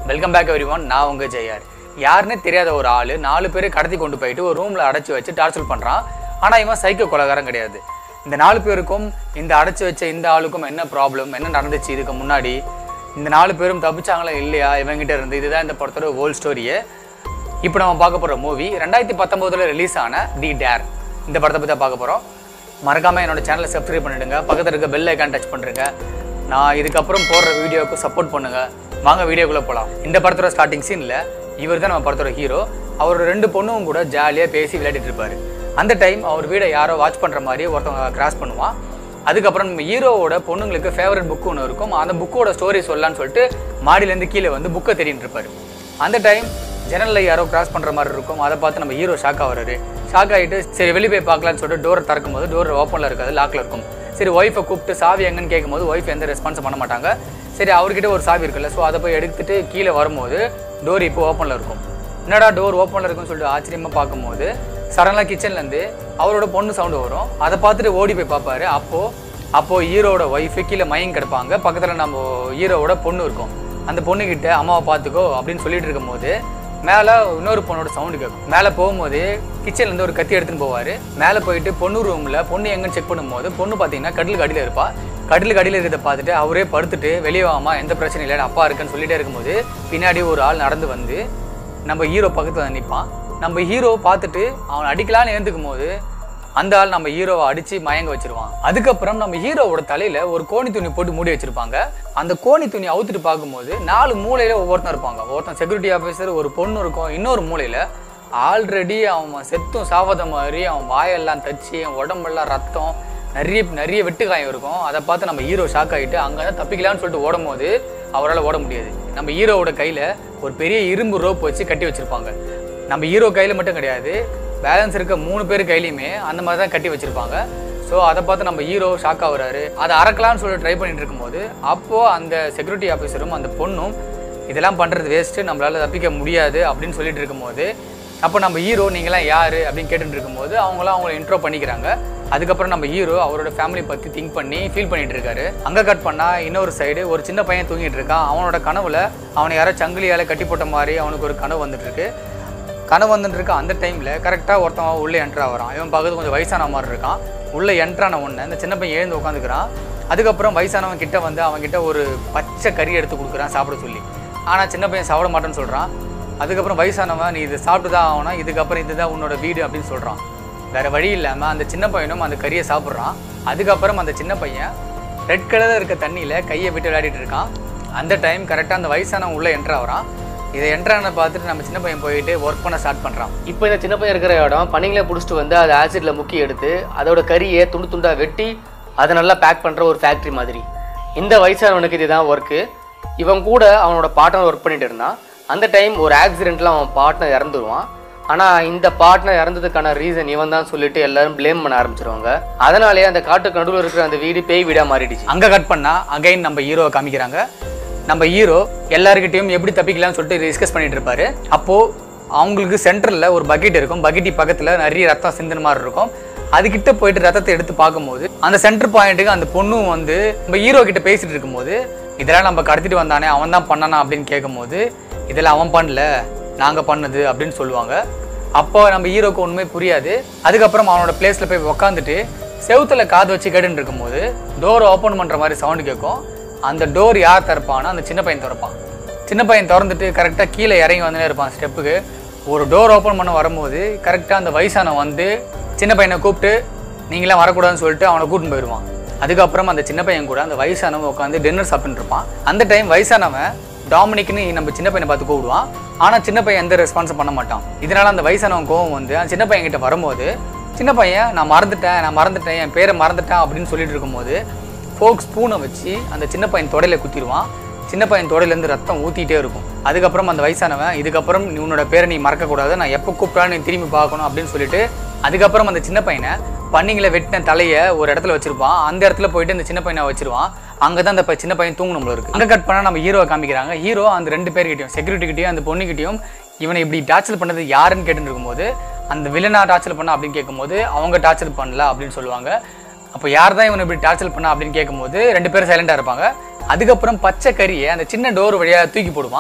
welcome back every one நான் உங்கள் ஜெயார் யாருன்னே தெரியாத ஒரு ஆள் நாலு பேரை கடத்தி கொண்டு போயிட்டு ஒரு ரூமில் அடைச்சி வச்சு டார்ச்சர் பண்ணுறான் ஆனால் இவன் சைக்கோ கொலகாரம் கிடையாது இந்த நாலு பேருக்கும் இந்த அடைச்சி வச்ச இந்த ஆளுக்கும் என்ன ப்ராப்ளம் என்ன நடந்துச்சு இதுக்கு முன்னாடி இந்த நாலு பேரும் தப்பிச்சாங்களா இல்லையா இவங்கிட்ட இருந்து இதுதான் இந்த படத்தோட ஹோல் ஸ்டோரியே இப்போ நம்ம பார்க்க போகிற மூவி ரெண்டாயிரத்தி பத்தொம்போதில் ரிலீஸ் ஆன தி டேர் இந்த படத்தை பற்றி தான் பார்க்க போகிறோம் மறக்காமல் என்னோட சேனலை சப்ஸ்கிரைப் பண்ணிடுங்க பக்கத்தில் இருக்க பெல் ஐக்கான் டச் பண்ணுறேங்க நான் இதுக்கப்புறம் போடுற வீடியோவுக்கு சப்போர்ட் பண்ணுங்க வாங்க வீடியோக்குள்ளே போகலாம் இந்த படத்தோட ஸ்டார்டிங் சீனில் இவர் தான் நம்ம படத்தோட ஹீரோ அவரோட ரெண்டு பொண்ணும் கூட ஜாலியாக பேசி விளையாடிட்டு இருப்பாரு அந்த டைம் அவர் வீடை யாரோ வாட்ச் பண்ணுற மாதிரி ஒருத்தவங்க கிராஸ் பண்ணுவான் அதுக்கப்புறம் நம்ம ஹீரோவோட பொண்ணுங்களுக்கு ஃபேவரட் புக் ஒன்று இருக்கும் அந்த புக்கோட ஸ்டோரி சொல்லலான்னு சொல்லிட்டு மாடியிலேருந்து கீழே வந்து புக்கை தேடிட்டு இருப்பாரு அந்த டைம் ஜன்னலில் யாரோ கிராஸ் பண்ணுற மாதிரி இருக்கும் அதை பார்த்து நம்ம ஹீரோ ஷாக் ஆகுறாரு ஷாக் ஆகிட்டு சரி வெளியே போய் பார்க்கலான்னு சொல்லிட்டு டோரை திறக்கும் போது டோர் ஓப்பனில் இருக்காது லாக்கில் இருக்கும் சரி ஒய்ஃபை கூப்பிட்டு சாவி எங்கன்னு கேட்கும்போது ஒய்ஃப் எந்த ரெஸ்பான்ஸ் பண்ண மாட்டாங்க சரி அவர்கிட்ட ஒரு சாவி இருக்குல்ல ஸோ அதை போய் எடுத்துட்டு கீழே வரும்போது டோர் இப்போ ஓப்பனில் இருக்கும் என்னடா டோர் ஓப்பனில் இருக்குன்னு சொல்லிட்டு ஆச்சரியமாக பார்க்கும்போது சடனாக கிச்சன்லேருந்து அவரோட பொண்ணு சவுண்டு வரும் அதை பார்த்துட்டு ஓடி போய் பார்ப்பாரு அப்போது அப்போது ஹீரோவோட ஒய்ஃபு கீழே மயங்க கிடப்பாங்க பக்கத்தில் நம்ம ஹீரோவோட பொண்ணு இருக்கும் அந்த பொண்ணுக்கிட்ட அம்மாவை பார்த்துக்கோ அப்படின்னு சொல்லிட்டு இருக்கும்போது மேலே இன்னொரு பொண்ணோட சவுண்டு கேட்கும் மேலே போகும்போது கிச்சன்லேருந்து ஒரு கத்தி எடுத்துன்னு போவார் மேலே போயிட்டு பொண்ணு ரூமில் பொண்ணு எங்கன்னு செக் பண்ணும்போது பொண்ணு பார்த்தீங்கன்னா கட்டிலுக்கு அடியில் இருப்பா கட்டிலுக்கு அடியில் இருக்கிறத பார்த்துட்டு அவரே படுத்துட்டு வெளியே வாமா எந்த பிரச்சனையும் இல்லை அப்பா இருக்குன்னு சொல்லிட்டே இருக்கும்போது பின்னாடி ஒரு ஆள் நடந்து வந்து நம்ம ஹீரோ பக்கத்தில் நிற்பான் நம்ம ஹீரோ பார்த்துட்டு அவன் அடிக்கலான்னு எழுந்துக்கும் போது அந்த ஆள் நம்ம ஹீரோவை அடிச்சு மயங்க வச்சிருவான் அதுக்கப்புறம் நம்ம ஹீரோவோட தலையில ஒரு கோணி துணி போட்டு மூடி வச்சிருப்பாங்க அந்த கோணி துணி அவுத்துட்டு பார்க்கும்போது நாலு மூலையில ஒவ்வொருத்தன் இருப்பாங்க ஒருத்தன் செக்யூரிட்டி ஆஃபீஸர் ஒரு பொண்ணு இருக்கும் இன்னொரு மூலையில ஆல்ரெடி அவன் செத்தும் சாவத மாதிரி அவன் வாயெல்லாம் தச்சு அவன் உடம்பெல்லாம் ரத்தம் நிறைய நிறைய வெட்டுக்காயம் இருக்கும் அதை பார்த்து நம்ம ஹீரோ ஷாக் ஆகிட்டு அங்கே தான் தப்பிக்கலாம்னு சொல்லிட்டு ஓடும் போது அவரால் ஓட முடியாது நம்ம ஹீரோவோட கையில் ஒரு பெரிய இரும்பு ரோப் வச்சு கட்டி வச்சிருப்பாங்க நம்ம ஹீரோ கையில் மட்டும் கிடையாது பேலன்ஸ் இருக்க மூணு பேர் கையிலையுமே அந்த மாதிரி தான் கட்டி வச்சிருப்பாங்க ஸோ அதை பார்த்து நம்ம ஹீரோ ஷாக் ஆகுறாரு அதை அறக்கலாம்னு சொல்லி ட்ரை பண்ணிட்டு இருக்கும்போது அப்போது அந்த செக்யூரிட்டி ஆஃபீஸரும் அந்த பொண்ணும் இதெல்லாம் பண்ணுறது வேஸ்ட்டு நம்மளால தப்பிக்க முடியாது அப்படின்னு சொல்லிட்டு இருக்கும்போது அப்போ நம்ம ஹீரோ நீங்களாம் யார் அப்படின்னு கேட்டுட்டு இருக்கும்போது அவங்களாம் அவங்கள இன்ட்ரோ பண்ணிக்கிறாங்க அதுக்கப்புறம் நம்ம ஹீரோ அவரோட ஃபேமிலி பற்றி திங்க் பண்ணி ஃபீல் பண்ணிட்டு இருக்காரு அங்கே கட் பண்ணால் இன்னொரு சைடு ஒரு சின்ன பையன் தூங்கிட்டு இருக்கான் அவனோட கனவுல அவனை யாரோ சங்கிலியால் கட்டி போட்ட மாதிரி அவனுக்கு ஒரு கனவு வந்துட்டு இருக்கு கனவு வந்துட்டு இருக்க அந்த டைமில் கரெக்டாக ஒருத்தன் உள்ளே என்ட்ரா வரான் இவன் பக்கத்து கொஞ்சம் வயசான மாதிரி இருக்கான் உள்ளே என்ட்ரான ஒன்று இந்த சின்ன பையன் எழுந்து உட்காந்துக்கிறான் அதுக்கப்புறம் வயசானவன் கிட்ட வந்து அவன் கிட்ட ஒரு பச்சை கறி எடுத்து கொடுக்குறான் சாப்பிட சொல்லி ஆனால் சின்ன பையன் சாப்பிட மாட்டேன்னு சொல்கிறான் அதுக்கப்புறம் வயசானவன் நீ இதை சாப்பிட்டு தான் ஆகணும் இதுக்கப்புறம் இதுதான் உன்னோட வீடு அப்படின்னு சொல்கிறான் வேற வழி இல்லாமல் அந்த சின்ன பையனும் அந்த கறியை சாப்பிட்றான் அதுக்கப்புறம் அந்த சின்ன பையன் ரெட் கலரில் இருக்க தண்ணியில் கையை விட்டு விளையாடிட்டு இருக்கான் அந்த டைம் கரெக்டாக அந்த வயசானவன் உள்ளே என்ட்ரு ஆகிறான் இதை என்ட்ரான பார்த்துட்டு நம்ம சின்ன பையன் போயிட்டு ஒர்க் பண்ண ஸ்டார்ட் பண்ணுறான் இப்போ இந்த சின்ன பையன் இருக்கிற இடம் பனிங்களை பிடிச்சிட்டு வந்து அதை ஆசிட்ல முக்கி எடுத்து அதோட கறியை துண்டு துண்டா வெட்டி அதை நல்லா பேக் பண்ற ஒரு ஃபேக்ட்ரி மாதிரி இந்த வயசானவனுக்கு இதுதான் ஒர்க்கு இவன் கூட அவனோட பார்ட்னர் ஒர்க் பண்ணிட்டு இருந்தான் அந்த டைம் ஒரு ஆக்சிடென்ட்ல அவன் பார்ட்னர் இறந்துருவான் ஆனா இந்த பார்ட்னர் இறந்ததுக்கான ரீசன் இவன் தான் சொல்லிட்டு எல்லாரும் ப்ளேம் பண்ண ஆரம்பிச்சிருவாங்க அதனாலேயே அந்த காட்டுக்கு நடுவில் இருக்கிற அந்த வீடு பேய் வீடா மாறிடுச்சு அங்கே கட் பண்ணால் அகைன் நம்ம ஹீரோவை காமிக்கிறாங்க நம்ம ஹீரோ எல்லாருக்கிட்டையும் எப்படி தப்பிக்கலாம்னு சொல்லிட்டு டிஸ்கஸ் பண்ணிட்டு இருப்பாரு அப்போது அவங்களுக்கு சென்டரில் ஒரு பக்கெட் இருக்கும் பக்கெட்டி பக்கத்தில் நிறைய ரத்தம் சிந்தின மாதிரி இருக்கும் அதுக்கிட்ட போயிட்டு ரத்தத்தை எடுத்து பார்க்கும்போது அந்த சென்டர் பாயிண்ட்டுக்கு அந்த பொண்ணும் வந்து நம்ம ஹீரோ கிட்ட பேசிட்டு இருக்கும்போது இதெல்லாம் நம்ம கடத்திட்டு வந்தானே அவன் தான் பண்ணானா அப்படின்னு கேட்கும்போது இதெல்லாம் அவன் பண்ணல நாங்கள் பண்ணது அப்படின்னு சொல்லுவாங்க அப்போ நம்ம ஹீரோக்கு ஒன்றுமே புரியாது அதுக்கப்புறம் அவனோட பிளேஸில் போய் உக்காந்துட்டு செவுத்துல காது வச்சு கேட்டுட்டு இருக்கும்போது டோர் ஓப்பன் பண்ணுற மாதிரி சவுண்டு கேட்கும் அந்த டோர் யார் திறப்பானா அந்த சின்ன பையன் திறப்பான் சின்ன பையன் திறந்துட்டு கரெக்டாக கீழே இறங்கி வந்துனே இருப்பான் ஸ்டெப்புக்கு ஒரு டோர் ஓப்பன் பண்ண வரும்போது கரெக்டாக அந்த வயசானவன் வந்து சின்ன பையனை கூப்பிட்டு நீங்களாம் வரக்கூடாதுன்னு சொல்லிட்டு அவனை கூட்டின்னு போயிடுவான் அதுக்கப்புறம் அந்த சின்ன பையன் கூட அந்த வயசானவன் உட்காந்து டின்னர் சாப்பிட்டுட்டு இருப்பான் அந்த டைம் வயசானவன் டாமினிக்னு நம்ம சின்ன பையனை பார்த்து கூப்பிடுவான் ஆனால் சின்ன பையன் எந்த ரெஸ்பான்ஸும் பண்ண மாட்டான் இதனால அந்த வயசானவன் கோவம் வந்து அந்த சின்ன பையன் கிட்ட வரும்போது சின்ன பையன் நான் மறந்துட்டேன் நான் மறந்துட்டேன் என் பேரை மறந்துட்டேன் அப்படின்னு சொல்லிட்டு இருக்கும்போது ஃபோக் ஸ்பூனை வச்சு அந்த சின்ன பையன் தொடையில குத்திடுவான் சின்ன பையன் தொடையிலேருந்து ரத்தம் ஊற்றிட்டே இருக்கும் அதுக்கப்புறம் அந்த வயசானவன் இதுக்கப்புறம் நீ உன்னோட பேரை நீ மறக்கக்கூடாது நான் எப்போ கூப்பிட்டாலும் நீ திரும்பி பார்க்கணும் அப்படின்னு சொல்லிட்டு அதுக்கப்புறம் அந்த சின்ன பையனை பன்னிங்களை வெட்டின தலையை ஒரு இடத்துல வச்சிருப்பான் அந்த இடத்துல போயிட்டு அந்த சின்ன பையனை வச்சிருவான் அங்கே தான் அந்த ப- சின்ன பையன் தூங்கணும் போல இருக்கு அங்கே கட் பண்ணால் நம்ம ஹீரோவை காமிக்கிறாங்க ஹீரோ அந்த ரெண்டு பேர்கிட்டயும் செக்யூரிட்டி கிட்டயும் அந்த பொண்ணுகிட்டயும் இவனை இப்படி டார்ச்சர் பண்ணது யாருன்னு கேட்டுட்டு இருக்கும்போது அந்த வில்லனா டார்ச்சர் பண்ண அப்படின்னு கேட்கும்போது அவங்க டார்ச்சர் பண்ணல அப்படின்னு சொல்லுவாங்க அப்போ யார் தான் இவனை இப்படி டார்ச்சர் பண்ணா அப்படின்னு கேட்கும்போது ரெண்டு பேரும் சைலண்டாக இருப்பாங்க அதுக்கப்புறம் பச்சை கறியை அந்த சின்ன டோர் வழியாக தூக்கி போடுவான்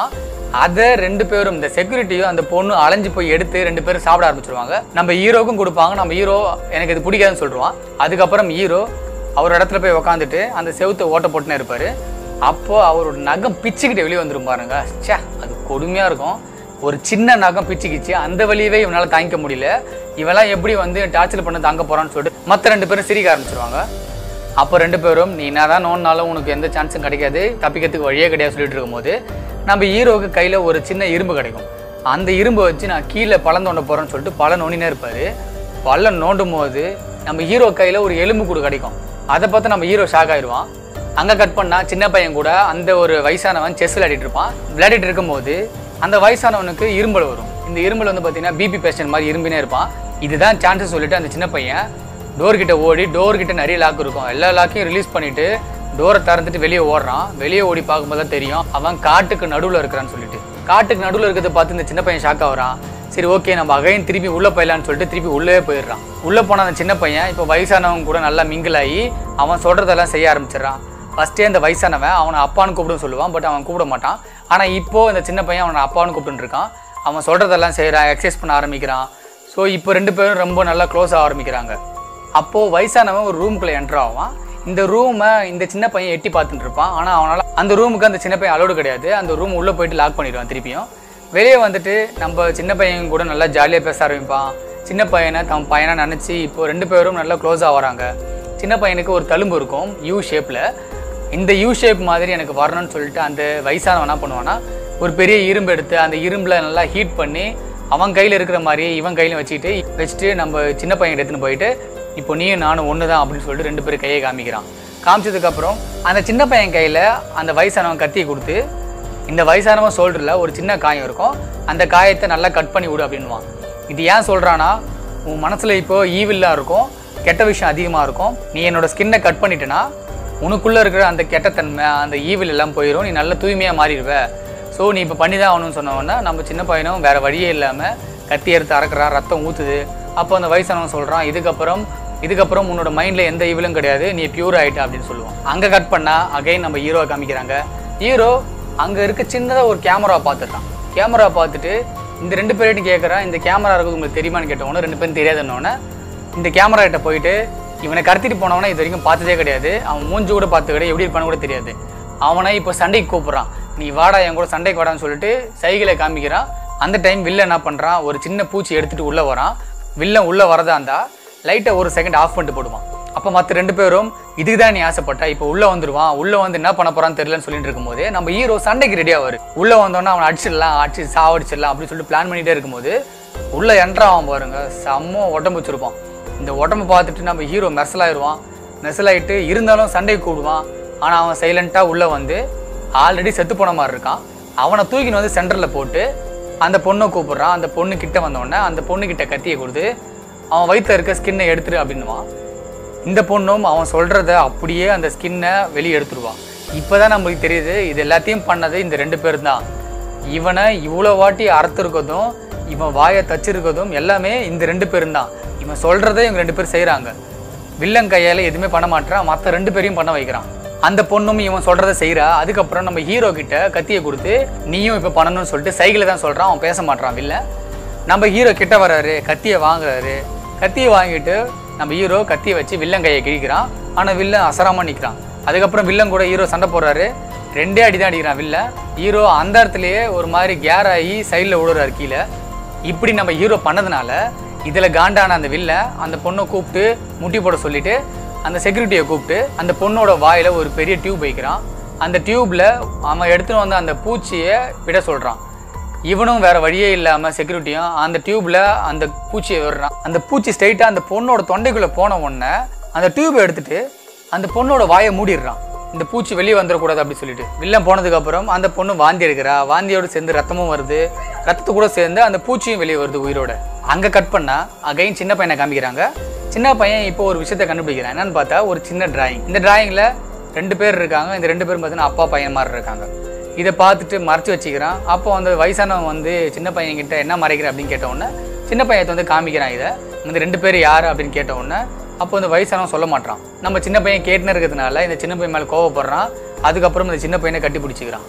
அதை ரெண்டு பேரும் இந்த செக்யூரிட்டியும் அந்த பொண்ணு அலைஞ்சு போய் எடுத்து ரெண்டு பேரும் சாப்பிட ஆரம்பிச்சிருவாங்க நம்ம ஹீரோக்கும் கொடுப்பாங்க நம்ம ஹீரோ எனக்கு இது பிடிக்காதுன்னு சொல்லிடுவான் அதுக்கப்புறம் ஹீரோ அவர் இடத்துல போய் உக்காந்துட்டு அந்த செவுத்தை ஓட்ட போட்டுனே இருப்பாரு அப்போ அவரோட நகம் பிச்சுக்கிட்டு வெளியே வந்துரும் பாருங்க ச்சே அது கொடுமையா இருக்கும் ஒரு சின்ன நகம் பிச்சுக்கிச்சு அந்த வழியவே இவனால தாங்கிக்க முடியல இவெல்லாம் எப்படி வந்து டார்ச்சர் பண்ண தாங்க போறான்னு சொல்லிட்டு மற்ற ரெண்டு பேரும் சிரிக்க ஆரம்பிச்சிருவாங்க அப்போ ரெண்டு பேரும் நீ என்னதான் நோன்னாலும் உனக்கு எந்த சான்ஸும் கிடைக்காது தப்பிக்கிறதுக்கு வழியே கிடையாது சொல்லிட்டு இருக்கும்போது நம்ம ஹீரோவுக்கு கையில் ஒரு சின்ன இரும்பு கிடைக்கும் அந்த இரும்பை வச்சு நான் கீழே பழம் தோண்ட போகிறேன்னு சொல்லிட்டு பழம் நோண்டினே இருப்பார் பள்ளம் நோண்டும் போது நம்ம ஹீரோ கையில் ஒரு எலும்பு கூடு கிடைக்கும் அதை பார்த்து நம்ம ஹீரோ ஷாக் ஆயிடுவான் அங்கே கட் பண்ணா சின்ன பையன் கூட அந்த ஒரு வயசானவன் செஸ் விளையாடிட்டு இருப்பான் விளையாடிட்டு இருக்கும்போது அந்த வயசானவனுக்கு இரும்பல் வரும் இந்த இரும்பல் வந்து பார்த்தீங்கன்னா பிபி பேஷண்ட் மாதிரி இரும்பினே இருப்பான் இதுதான் சான்சஸ் சொல்லிட்டு அந்த சின்ன பையன் டோர் கிட்ட ஓடி டோர் கிட்ட நிறைய லாக் இருக்கும் எல்லா லாக்கையும் ரிலீஸ் பண்ணிட்டு டோரை திறந்துட்டு வெளியே ஓடுறான் வெளியே ஓடி பார்க்கும்போது தான் தெரியும் அவன் காட்டுக்கு நடுவில் இருக்கிறான்னு சொல்லிட்டு காட்டுக்கு நடுவில் இருக்கிறத பார்த்து இந்த சின்ன பையன் ஷாக் ஆகுறான் சரி ஓகே நம்ம அகைன் திருப்பி உள்ளே போயிடலான்னு சொல்லிட்டு திருப்பி உள்ளே போயிடுறான் உள்ளே போன அந்த சின்ன பையன் இப்போ வயசானவங்க கூட நல்லா மிங்கிள் ஆகி அவன் சொல்கிறதெல்லாம் செய்ய ஆரம்பிச்சிடுறான் ஃபஸ்ட்டே அந்த வயசானவன் அவனை அப்பான்னு கூப்பிடுன்னு சொல்லுவான் பட் அவன் கூப்பிட மாட்டான் ஆனால் இப்போ இந்த சின்ன பையன் அவனை அப்பான்னு கூப்பிட்டுன்னு இருக்கான் அவன் சொல்கிறதெல்லாம் செய்கிறான் எக்ஸசைஸ் பண்ண ஆரம்பிக்கிறான் ஸோ இப்போ ரெண்டு பேரும் ரொம்ப நல்லா க்ளோஸ் ஆக ஆரம்பிக்கிறாங்க அப்போது வயசானவன் ஒரு ரூம்குள்ளே என்ட்ரு ஆவான் இந்த ரூமை இந்த சின்ன பையன் எட்டி பார்த்துட்டு இருப்பான் ஆனால் அவனால் அந்த ரூமுக்கு அந்த சின்ன பையன் அலோடு கிடையாது அந்த ரூம் உள்ளே போயிட்டு லாக் பண்ணிடுவான் திருப்பியும் வெளியே வந்துட்டு நம்ம சின்ன பையன் கூட நல்லா ஜாலியாக பேச ஆரம்பிப்பான் சின்ன பையனை தம் பையனை நினச்சி இப்போ ரெண்டு பேரும் நல்லா க்ளோஸ் ஆகிறாங்க சின்ன பையனுக்கு ஒரு தழும்பு இருக்கும் யூ ஷேப்பில் இந்த யூ ஷேப் மாதிரி எனக்கு வரணும்னு சொல்லிட்டு அந்த வயசானவன் என்ன பண்ணுவான்னா ஒரு பெரிய இரும்பு எடுத்து அந்த இரும்பில் நல்லா ஹீட் பண்ணி அவன் கையில் இருக்கிற மாதிரி இவன் கையில வச்சுக்கிட்டு வச்சுட்டு நம்ம சின்ன பையன் எடுத்துன்னு போயிட்டு இப்போ நீயும் நானும் ஒன்று தான் அப்படின்னு சொல்லிட்டு ரெண்டு பேரும் கையை காமிக்கிறான் காமிச்சதுக்கப்புறம் அந்த சின்ன பையன் கையில் அந்த வயசானவன் கத்தியை கொடுத்து இந்த வயசானவன் ஷோல்டரில் ஒரு சின்ன காயம் இருக்கும் அந்த காயத்தை நல்லா கட் பண்ணி விடு அப்படின்னுவான் இது ஏன் சொல்கிறான்னா உன் மனசில் இப்போ ஈவில்லாக இருக்கும் கெட்ட விஷயம் அதிகமாக இருக்கும் நீ என்னோட ஸ்கின்னை கட் பண்ணிட்டேன்னா உனக்குள்ளே இருக்கிற அந்த கெட்டத்தன்மை அந்த ஈவில் எல்லாம் போயிடும் நீ நல்ல தூய்மையாக மாறிடுவ ஸோ நீ இப்போ பண்ணி தான் ஆகணும்னு சொன்னவொன்னே நம்ம சின்ன பையனும் வேறு வழியே இல்லாமல் கத்தி எடுத்து அறக்குறான் ரத்தம் ஊற்றுது அப்போ அந்த வயசானவன் சொல்கிறான் இதுக்கப்புறம் இதுக்கப்புறம் உன்னோட மைண்டில் எந்த ஈவிலும் கிடையாது நீ பியூர் ஆகிட்ட அப்படின்னு சொல்லுவான் அங்கே கட் பண்ணால் அகைன் நம்ம ஹீரோவை காமிக்கிறாங்க ஹீரோ அங்கே இருக்க சின்னதாக ஒரு கேமரா பார்த்துட்டான் கேமரா பார்த்துட்டு இந்த ரெண்டு பேர்கிட்ட கேட்குறான் இந்த கேமரா இருக்குது உங்களுக்கு தெரியுமான்னு கேட்டவொன்னே ரெண்டு பேரும் தெரியாதுன்னொன்னே இந்த கேமரா கிட்ட போயிட்டு இவனை கடத்திட்டு போனவனை இது வரைக்கும் பார்த்ததே கிடையாது அவன் மூஞ்சி கூட பார்த்து கிடையாது எப்படி இருப்பான்னு கூட தெரியாது அவனை இப்போ சண்டைக்கு கூப்பிட்றான் நீ வாடா என் கூட சண்டைக்கு வாடான்னு சொல்லிட்டு சைகிளை காமிக்கிறான் அந்த டைம் வில்லன் என்ன பண்ணுறான் ஒரு சின்ன பூச்சி எடுத்துட்டு உள்ளே வரான் வில்லன் உள்ளே வரதா இருந்தா லைட்டை ஒரு செகண்ட் ஆஃப் பண்ணிட்டு போடுவான் அப்போ மற்ற ரெண்டு பேரும் இதுக்கு தான் நீ ஆசைப்பட்ட இப்போ உள்ளே வந்துடுவான் உள்ளே வந்து என்ன பண்ண போறான்னு தெரியலன்னு சொல்லிட்டு இருக்கும்போது நம்ம ஹீரோ சண்டைக்கு ரெடியாக வரும் உள்ளே வந்தோன்னே அவனை அடிச்சிடலாம் அடிச்சு சாவடிச்சிடலாம் அப்படின்னு சொல்லிட்டு பிளான் பண்ணிட்டே இருக்கும்போது உள்ளே என்ட்ரா ஆவான் பாருங்க செம்ம உடம்பு வச்சிருப்பான் இந்த உடம்பு பார்த்துட்டு நம்ம ஹீரோ மெர்சலாயிருவான் மெர்சலாயிட்டு இருந்தாலும் சண்டைக்கு கூடுவான் ஆனால் அவன் சைலண்ட்டாக உள்ளே வந்து ஆல்ரெடி செத்து போன மாதிரி இருக்கான் அவனை தூக்கின்னு வந்து சென்டரில் போட்டு அந்த பொண்ணை கூப்பிடுறான் அந்த பொண்ணு கிட்ட வந்தோடனே அந்த பொண்ணு கிட்ட கத்தியை கொடுத்து அவன் வயித்துல இருக்க ஸ்கின்னை எடுத்துரு அப்படின்னுவான் இந்த பொண்ணும் அவன் சொல்கிறத அப்படியே அந்த ஸ்கின்னை வெளியே எடுத்துருவான் இப்போ தான் நம்மளுக்கு தெரியுது இது எல்லாத்தையும் பண்ணது இந்த ரெண்டு பேர் தான் இவனை இவ்வளோ வாட்டி அறுத்துருக்கதும் இவன் வாயை தச்சிருக்கதும் எல்லாமே இந்த ரெண்டு பேரும் தான் இவன் சொல்கிறத இவங்க ரெண்டு பேர் செய்கிறாங்க வில்லன் கையால் எதுவுமே பண்ண மாட்டான் மற்ற ரெண்டு பேரையும் பண்ண வைக்கிறான் அந்த பொண்ணும் இவன் சொல்கிறத செய்கிறா அதுக்கப்புறம் நம்ம ஹீரோ கிட்ட கத்தியை கொடுத்து நீயும் இப்போ பண்ணணும்னு சொல்லிட்டு சைக்கிளை தான் சொல்கிறான் அவன் பேச மாட்டான் வில்லன் நம்ம ஹீரோ கிட்ட வர்றாரு கத்தியை வாங்குறாரு கத்தியை வாங்கிட்டு நம்ம ஹீரோ கத்தியை வச்சு வில்லன் கையை கிழிக்கிறான் ஆனால் வில்லன் அசராம நிற்கிறான் அதுக்கப்புறம் வில்லன் கூட ஹீரோ சண்டை போடுறாரு ரெண்டே அடி தான் அடிக்கிறான் வில்லன் ஹீரோ அந்த இடத்துலயே ஒரு மாதிரி கேர் ஆகி சைடில் விழுறாரு கீழே இப்படி நம்ம ஹீரோ பண்ணதுனால இதில் காண்டான அந்த வில்லன் அந்த பொண்ணை கூப்பிட்டு முட்டி போட சொல்லிட்டு அந்த செக்யூரிட்டியை கூப்பிட்டு அந்த பொண்ணோட வாயில ஒரு பெரிய டியூப் வைக்கிறான் அந்த டியூப்ல அவன் எடுத்துன்னு வந்த அந்த பூச்சியை விட சொல்றான் இவனும் வேற வழியே இல்லாம செக்யூரிட்டியும் அந்த டியூப்ல அந்த பூச்சியை விடுறான் அந்த பூச்சி ஸ்ட்ரைட்டா அந்த பொண்ணோட தொண்டைக்குள்ள போன உடனே அந்த டியூப் எடுத்துட்டு அந்த பொண்ணோட வாயை மூடிடுறான் இந்த பூச்சி வெளியே வந்துடக்கூடாது அப்படி சொல்லிட்டு வில்லன் போனதுக்கு அப்புறம் அந்த பொண்ணு வாந்தி எடுக்கிறா வாந்தியோட சேர்ந்து ரத்தமும் வருது ரத்தத்து கூட சேர்ந்து அந்த பூச்சியும் வெளியே வருது உயிரோட அங்க கட் பண்ணா அகைன் சின்ன பையனை காமிக்கிறாங்க சின்ன பையன் இப்போ ஒரு விஷயத்த கண்டுபிடிக்கிறான் என்னன்னு பார்த்தா ஒரு சின்ன டிராயிங் இந்த டிராயிங்ல ரெண்டு பேர் இருக்காங்க இந்த ரெண்டு பேரும் பார்த்தீங்கன்னா அப்பா பையன் மாதிரி இருக்காங்க இதை பார்த்துட்டு மறைச்சு வச்சுக்கிறான் அப்போ அந்த வயசானவன் வந்து சின்ன பையன் கிட்ட என்ன மறைக்கிற அப்படின்னு கேட்ட உடனே சின்ன பையன் வந்து காமிக்கிறான் இதை இந்த ரெண்டு பேர் யார் அப்படின்னு கேட்ட உடனே அப்போ இந்த வயசானவன் சொல்ல மாட்டான் நம்ம சின்ன பையன் கேட்டுன்னு இருக்கிறதுனால இந்த சின்ன பையன் மேலே கோவப்படுறான் அதுக்கப்புறம் இந்த சின்ன பையனை கட்டி பிடிச்சிக்கிறான்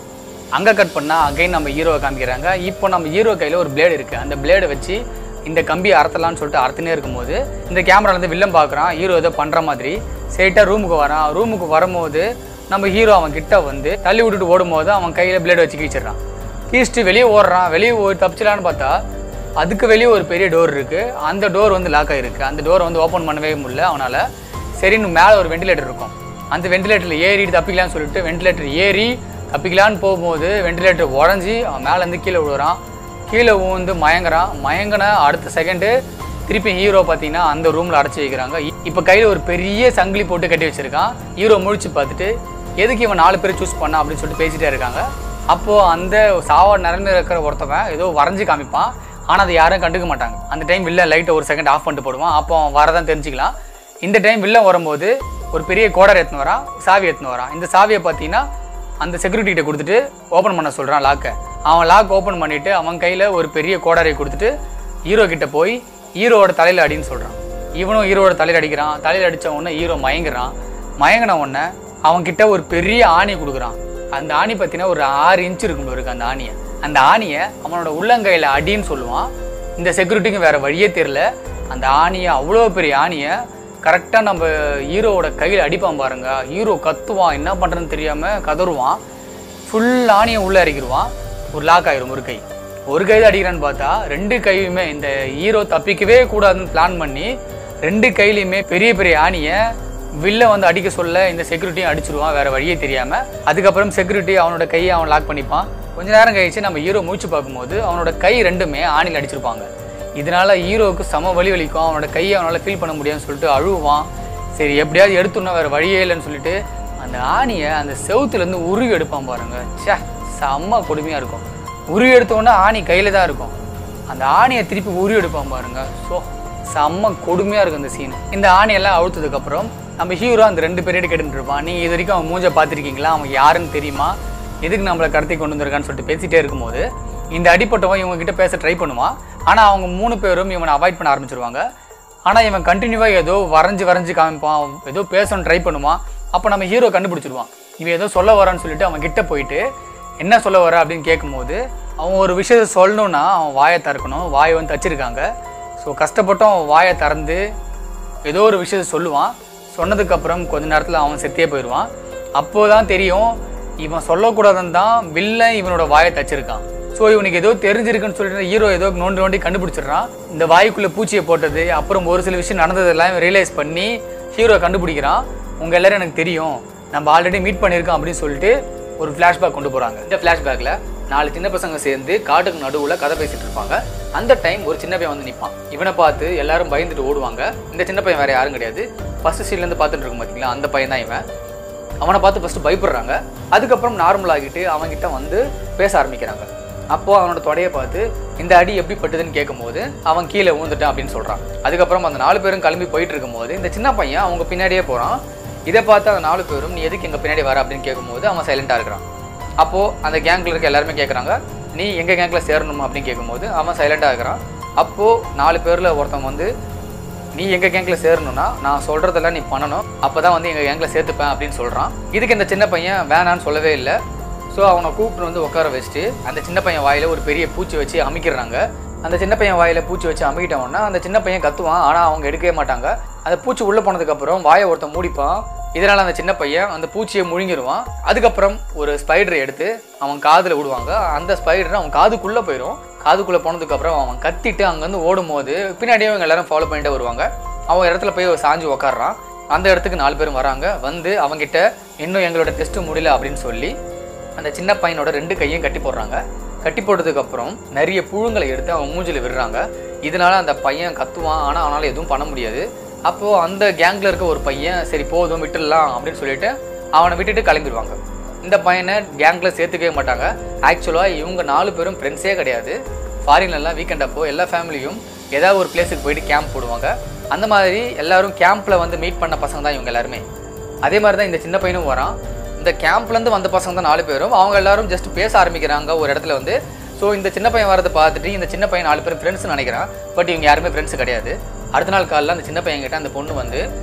அங்கே கட் பண்ணால் அகைன் நம்ம ஹீரோவை காமிக்கிறாங்க இப்போ நம்ம ஹீரோ கையில் ஒரு பிளேடு இருக்குது அந்த பிளேடை வச்சு இந்த கம்பியை அறுத்தலாம்னு சொல்லிட்டு அறுத்துனே இருக்கும்போது இந்த கேமராலேருந்து வில்லன் பார்க்குறான் ஹீரோ ஏதோ பண்ணுற மாதிரி ஸ்ட்ரெயிட்டாக ரூமுக்கு வரான் ரூமுக்கு வரும்போது நம்ம ஹீரோ அவன் கிட்ட வந்து தள்ளி விட்டுட்டு ஓடும்போது அவன் கையில் பிளேடு வச்சு கீச்சிடுறான் கீச்சிட்டு வெளியே ஓடுறான் வெளியே ஓடி தப்பிச்சிடலான்னு பார்த்தா அதுக்கு வெளியே ஒரு பெரிய டோர் இருக்குது அந்த டோர் வந்து லாக் ஆகிருக்கு அந்த டோரை வந்து ஓப்பன் பண்ணவே முடியல அவனால் சரின்னு மேலே ஒரு வெண்டிலேட்டர் இருக்கும் அந்த வெண்டிலேட்டரில் ஏறிட்டு தப்பிக்கலாம்னு சொல்லிட்டு வெண்டிலேட்டர் ஏறி தப்பிக்கலான்னு போகும்போது வெண்டிலேட்டர் உடஞ்சி அவன் மேலேருந்து கீழே விழுறான் கீழே விழுந்து மயங்குறான் மயங்கின அடுத்த செகண்டு திருப்பி ஹீரோ பார்த்தீங்கன்னா அந்த ரூமில் அடைச்சி வைக்கிறாங்க இப்போ கையில் ஒரு பெரிய சங்கிலி போட்டு கட்டி வச்சிருக்கான் ஹீரோ முழிச்சு பார்த்துட்டு எதுக்கு இவன் நாலு பேரை சூஸ் பண்ணா அப்படின்னு சொல்லிட்டு பேசிட்டே இருக்காங்க அப்போது அந்த சாவா நிலைமையில் இருக்கிற ஒருத்தவன் ஏதோ வரைஞ்சி காமிப்பான் ஆனால் அதை யாரும் கண்டுக்க மாட்டாங்க அந்த டைம் வில்ல லைட்டை ஒரு செகண்ட் ஆஃப் பண்ணிட்டு போடுவான் அப்போ அவன் வரதான் தெரிஞ்சுக்கலாம் இந்த டைம் வில்லன் வரும்போது ஒரு பெரிய கோடர் எடுத்துன்னு வரான் சாவி எடுத்துன்னு வரான் இந்த சாவியை பார்த்தீங்கன்னா அந்த செக்யூரிட்டி கிட்ட கொடுத்துட்டு ஓப்பன் பண்ண சொல்கிறான் லாக்கை அவன் லாக் ஓப்பன் பண்ணிவிட்டு அவன் கையில் ஒரு பெரிய கோடரை கொடுத்துட்டு ஹீரோ கிட்ட போய் ஹீரோவோட தலையில் அடின்னு சொல்கிறான் இவனும் ஹீரோவோட தலையில் அடிக்கிறான் தலையில் அடித்த உடனே ஹீரோ மயங்குறான் மயங்கின உடனே அவன் கிட்ட ஒரு பெரிய ஆணி கொடுக்குறான் அந்த ஆணி பார்த்தீங்கன்னா ஒரு ஆறு இன்ச் இருக்கும் இருக்கு அந்த ஆணியை அந்த ஆணியை அவனோட உள்ளங்கையில் அடின்னு சொல்லுவான் இந்த செக்யூரிட்டிக்கு வேற வழியே தெரில அந்த ஆணியை அவ்வளோ பெரிய ஆணியை கரெக்டாக நம்ம ஹீரோவோட கையில் அடிப்பான் பாருங்க ஹீரோ கத்துவான் என்ன பண்ணுறதுன்னு தெரியாமல் கதறுவான் ஃபுல் ஆணியை உள்ளே இறக்கிடுவான் ஒரு லாக் ஆயிரும் ஒரு கை ஒரு கை தான் அடிக்கிறான்னு பார்த்தா ரெண்டு கையுமே இந்த ஹீரோ தப்பிக்கவே கூடாதுன்னு பிளான் பண்ணி ரெண்டு கையிலையுமே பெரிய பெரிய ஆணியை வில்ல வந்து அடிக்க சொல்ல இந்த செக்யூரிட்டியும் அடிச்சிருவான் வேற வழியே தெரியாம அதுக்கப்புறம் செக்யூரிட்டி அவனோட கையை அவன் லாக் பண்ணிப்பான் கொஞ்ச நேரம் கழிச்சு நம்ம ஹீரோ மூச்சு பார்க்கும்போது அவனோட கை ரெண்டுமே ஆணியில் அடிச்சிருப்பாங்க இதனால ஹீரோவுக்கு சம வலி வலிக்கும் அவனோட கையை அவனால் ஃபீல் பண்ண முடியாதுன்னு சொல்லிட்டு அழுவான் சரி எப்படியாவது எடுத்துனா வேற வழியே இல்லைன்னு சொல்லிட்டு அந்த ஆணியை அந்த செவுத்துலேருந்து உருவி எடுப்பான் பாருங்க ச்சே செம்ம கொடுமையாக இருக்கும் உருவி எடுத்தோன்னா ஆணி கையில் தான் இருக்கும் அந்த ஆணியை திருப்பி உருவி எடுப்பான் பாருங்க ஸோ செம்ம கொடுமையாக இருக்கும் இந்த சீன் இந்த ஆணியெல்லாம் அழுத்ததுக்கப்புறம் நம்ம ஹீரோ அந்த ரெண்டு பேரையும் கேட்டுட்டு இருப்பான் நீங்கள் இது வரைக்கும் அவன் மூஞ்ச பார்த்துருக்கீங்களா அவன் யாருன்னு தெரியுமா எதுக்கு நம்மளை கடத்தி கொண்டு வந்திருக்கான்னு சொல்லிட்டு பேசிட்டே இருக்கும்போது இந்த அடிப்பட்டவன் இவங்க கிட்ட பேச ட்ரை பண்ணுவான் ஆனால் அவங்க மூணு பேரும் இவனை அவாய்ட் பண்ண ஆரம்பிச்சிருவாங்க ஆனால் இவன் கண்டினியூவாக ஏதோ வரைஞ்சி வரைஞ்சி காமிப்பான் ஏதோ பேசணும்னு ட்ரை பண்ணுவான் அப்போ நம்ம ஹீரோ கண்டுபிடிச்சிருவான் இவன் ஏதோ சொல்ல வரான்னு சொல்லிட்டு அவன் கிட்ட போயிட்டு என்ன சொல்ல வர அப்படின்னு கேட்கும்போது அவன் ஒரு விஷயத்த சொல்லணும்னா அவன் வாயை திறக்கணும் வாயை வந்து தச்சிருக்காங்க ஸோ கஷ்டப்பட்டும் அவன் வாயை திறந்து ஏதோ ஒரு விஷயத்த சொல்லுவான் சொன்னதுக்கப்புறம் கொஞ்ச நேரத்தில் அவன் செத்தே போயிடுவான் அப்போதான் தான் தெரியும் இவன் சொல்லக்கூடாதுன்னு தான் வில்லன் இவனோட வாயை தச்சிருக்கான் ஸோ இவனுக்கு ஏதோ தெரிஞ்சிருக்குன்னு சொல்லிட்டு ஹீரோ ஏதோ நோண்டி நோண்டி கண்டுபிடிச்சிடுறான் இந்த வாய்க்குள்ளே பூச்சியை போட்டது அப்புறம் ஒரு சில விஷயம் நடந்ததெல்லாம் ரியலைஸ் பண்ணி ஹீரோ கண்டுபிடிக்கிறான் உங்கள் எல்லாரும் எனக்கு தெரியும் நம்ம ஆல்ரெடி மீட் பண்ணியிருக்கோம் அப்படின்னு சொல்லிட்டு ஒரு ஃப்ளாஷ்பேக் கொண்டு போகிறாங்க இந்த ஃப்ளாஷ்பேக்கில் நாலு சின்ன பசங்க சேர்ந்து காட்டுக்கு நடுவில் கதை பேசிட்டு இருப்பாங்க அந்த டைம் ஒரு சின்ன பையன் வந்து நிற்பான் இவனை பார்த்து எல்லாரும் பயந்துட்டு ஓடுவாங்க இந்த சின்ன பையன் வேற யாரும் கிடையாது ஃபர்ஸ்ட் சீன்லேருந்து பார்த்துட்டு இருக்கும் பார்த்தீங்களா அந்த பையன் தான் இவன் அவனை பார்த்து ஃபஸ்ட்டு பயப்படுறாங்க அதுக்கப்புறம் நார்மல் ஆகிட்டு அவன்கிட்ட வந்து பேச ஆரம்பிக்கிறாங்க அப்போ அவனோட தொடையை பார்த்து இந்த அடி எப்படி பட்டுதுன்னு கேட்கும்போது அவன் கீழே விழுந்துட்டான் அப்படின்னு சொல்றான் அதுக்கப்புறம் அந்த நாலு பேரும் கிளம்பி போயிட்டு இருக்கும்போது இந்த சின்ன பையன் அவங்க பின்னாடியே போறான் இதை பார்த்து அந்த நாலு பேரும் நீ எதுக்கு எங்க பின்னாடி வர அப்படின்னு கேட்கும்போது அவன் சைலண்டா இருக்கிறான் அப்போ அந்த கேங்க்ல இருக்க எல்லாருமே கேட்குறாங்க நீ எங்க கேங்க்ல சேரணுமா அப்படின்னு கேட்கும்போது அவன் சைலண்டா இருக்கிறான் அப்போ நாலு பேர்ல ஒருத்தவங்க வந்து நீ எங்கள் கேங்கில் சேரணும்னா நான் சொல்கிறதெல்லாம் நீ பண்ணணும் அப்போ தான் வந்து எங்கள் கேங்கில் சேர்த்துப்பேன் அப்படின்னு சொல்கிறான் இதுக்கு இந்த சின்ன பையன் வேணான்னு சொல்லவே இல்லை ஸோ அவனை கூப்பிட்டு வந்து உட்கார வச்சுட்டு அந்த சின்ன பையன் வாயில் ஒரு பெரிய பூச்சி வச்சு அமைக்கிறாங்க அந்த சின்ன பையன் வாயில் பூச்சி வச்சு அமைக்கிட்டவொன்னா அந்த சின்ன பையன் கத்துவான் ஆனால் அவங்க எடுக்கவே மாட்டாங்க அந்த பூச்சி உள்ளே போனதுக்கப்புறம் வாயை ஒருத்தன் மூடிப்பான் இதனால் அந்த சின்ன பையன் அந்த பூச்சியை முழுங்கிடுவான் அதுக்கப்புறம் ஒரு ஸ்பைடரை எடுத்து அவன் காதில் விடுவாங்க அந்த ஸ்பைடர் அவன் காதுக்குள்ளே போயிடும் காதுக்குள்ளே போனதுக்கப்புறம் அவன் கத்திட்டு அங்கேருந்து ஓடும்போது பின்னாடியே இவங்க எல்லாரும் ஃபாலோ பண்ணிட்டே வருவாங்க அவன் இடத்துல போய் சாஞ்சு உக்காடுறான் அந்த இடத்துக்கு நாலு பேரும் வராங்க வந்து அவங்கிட்ட இன்னும் எங்களோட டெஸ்ட்டு முடியல அப்படின்னு சொல்லி அந்த சின்ன பையனோட ரெண்டு கையும் கட்டி போடுறாங்க கட்டி போட்டதுக்கப்புறம் நிறைய புழுங்களை எடுத்து அவன் மூஞ்சில விடுறாங்க இதனால அந்த பையன் கத்துவான் ஆனால் அவனால் எதுவும் பண்ண முடியாது அப்போது அந்த கேங்கில் இருக்க ஒரு பையன் சரி போதும் விட்டுடலாம் அப்படின்னு சொல்லிட்டு அவனை விட்டுட்டு கிளம்பிடுவாங்க இந்த பையனை கேங்கில் சேர்த்துக்கவே மாட்டாங்க ஆக்சுவலாக இவங்க நாலு பேரும் ஃப்ரெண்ட்ஸே கிடையாது ஃபாரின்லலாம் வீக்கெண்ட் அப்போ எல்லா ஃபேமிலியும் ஏதாவது ஒரு பிளேஸுக்கு போயிட்டு கேம்ப் போடுவாங்க அந்த மாதிரி எல்லாரும் கேம்பில் வந்து மீட் பண்ண பசங்க தான் இவங்க எல்லாருமே அதே மாதிரி தான் இந்த சின்ன பையனும் வரான் இந்த கேம்ப்லேருந்து வந்த பசங்க தான் நாலு பேரும் அவங்க எல்லாரும் ஜஸ்ட் பேச ஆரம்பிக்கிறாங்க ஒரு இடத்துல வந்து ஸோ இந்த சின்ன பையன் வரதை பார்த்துட்டு இந்த சின்ன பையன் நாலு பேரும் ஃப்ரெண்ட்ஸ் நினைக்கிறான் பட் இவங்க யாருமே ஃப்ரெண்ட்ஸ் கிடையாது அடுத்த நாள் காலையில் அந்த சின்ன பையன் கிட்ட அந்த பொண்ணு வந்து